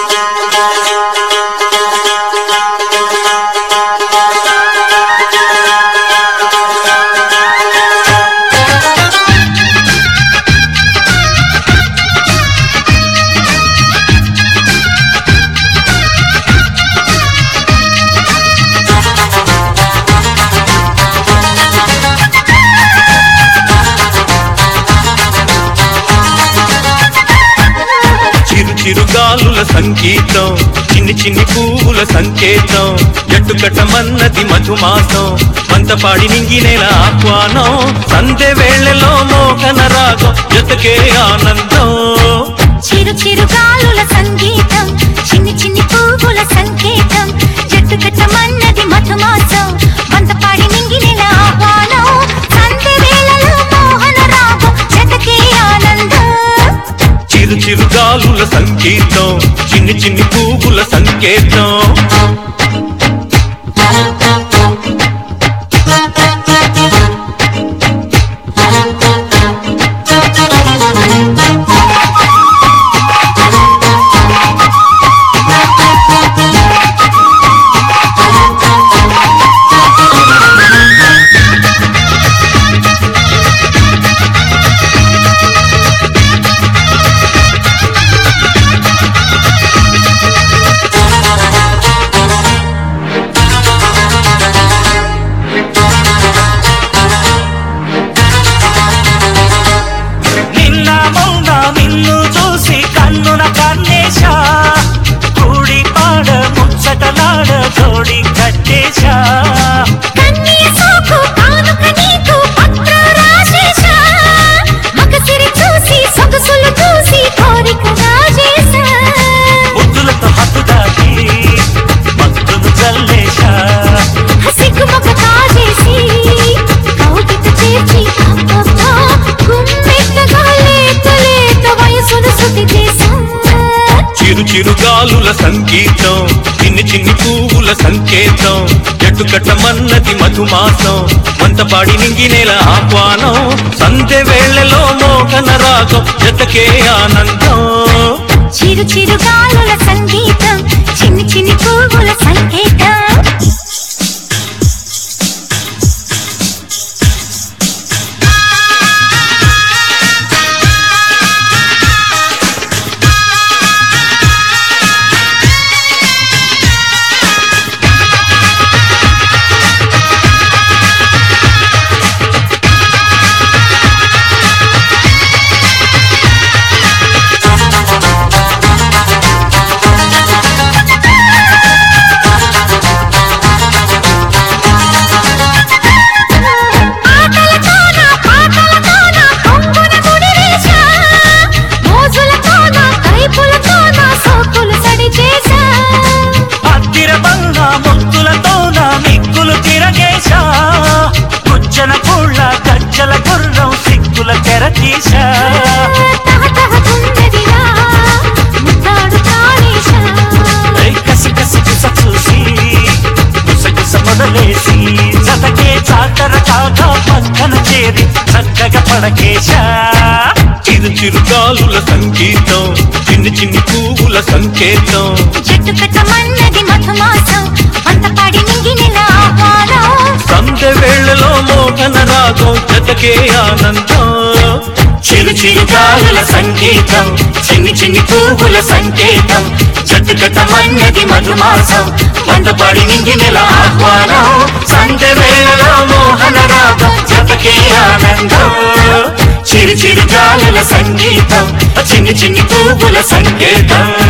చిరు చిరు గాలుల సంగీతం చిన్ని చిన్ని పువ్వుల సంకేతం జట్టు కట్టమన్నది మధుమాసం మంతపాడి నింగినేల ఆహ్వానం సంధ్య వేళలో మోహన రాగం జతకే ఆనందం చిరు చిరు గాలుల సంగీతం చిన్ని చిన్ని పువ్వుల సంకేతం జట్టు కట్టమన్నది మధుమాసం వంతపాడి నింగినెల ఆహ్వానం సంధ్య వేళలో మోహన రాగం జతకే ఆనందం చిరు చిరు గాలుల సంగీతం చిన్ని చిన్ని పువ్వుల సంకేతం నిన్న మొన్న నిన్ను చూసి కన్నున కన్నేశా కూడి పాడ ముచ్చటలాడ జోడి కట్టేశా కన్నీయ సోకు కానుక నీకు పత్ర రాసేశా మగసిరి చూసి సొగసులు చూసి కోరిక రాజేశా ముద్దులతో హద్దు దాటి మత్తును చల్లేశా సిగ్గుమొక కాజేసి కౌగిట చేర్చి అబ్బబ్బా గుమ్మెత్తగా లేత లేత వయసును శృతి చేశా చిరు చిరు గాలుల సంగీతం చిన్ని చిన్ని పువ్వుల సంకేతం జట్టు కట్టమన్నది మధుమాసం మంతపాడి నింగినేల ఆహ్వానం సంధ్య వేళలో మోహన రాగం జతకే ఆనందం చిరు చిరు గాలుల సంగీతం చిన్ని చిన్ని పువ్వుల సంకేతం ఆటలతోన పాటలతోన కొంగున ముడివేశా మోజులతోన కైపులతోన సోకులు సడి చేశా అద్దిర బంగ ముద్దులతోన మిక్కులు తిరగేశా కుచ్చన కుళ్ళ గజ్జల గుర్రం సిక్కుల తెర తీశా తహతహతున్నదిరా ముద్దాడు తాళేశా కసి కసి కుస చూసి గుసగుస మొదలేసి జతకే చాకర కాగా పక్కన చేరి చక్కగా పడకేశా చిరు చిరు గాలుల సంగీతం చిన్ని చిన్ని పువ్వుల సంకేతం జట్టు కట్టమన్నది మధుమాసం వంతపాడి నింగినెల ఆహ్వానం సంధ్య వేళలో మోహన రాగం జతకే ఆనందం చిరు చిరు గాలుల సంగీతం చిన్ని చిన్ని పువ్వుల సంకేతం జట్టు కట్టమన్నది మధుమాసం వందపడి నింగి నెల ఆహ్వానం సంధ్య వేళలో మోహన రాగం జతకే ఆనందం చిరు చిరు గాలుల సంగీతం చిన్ని చిన్ని పువ్వుల సంకేతం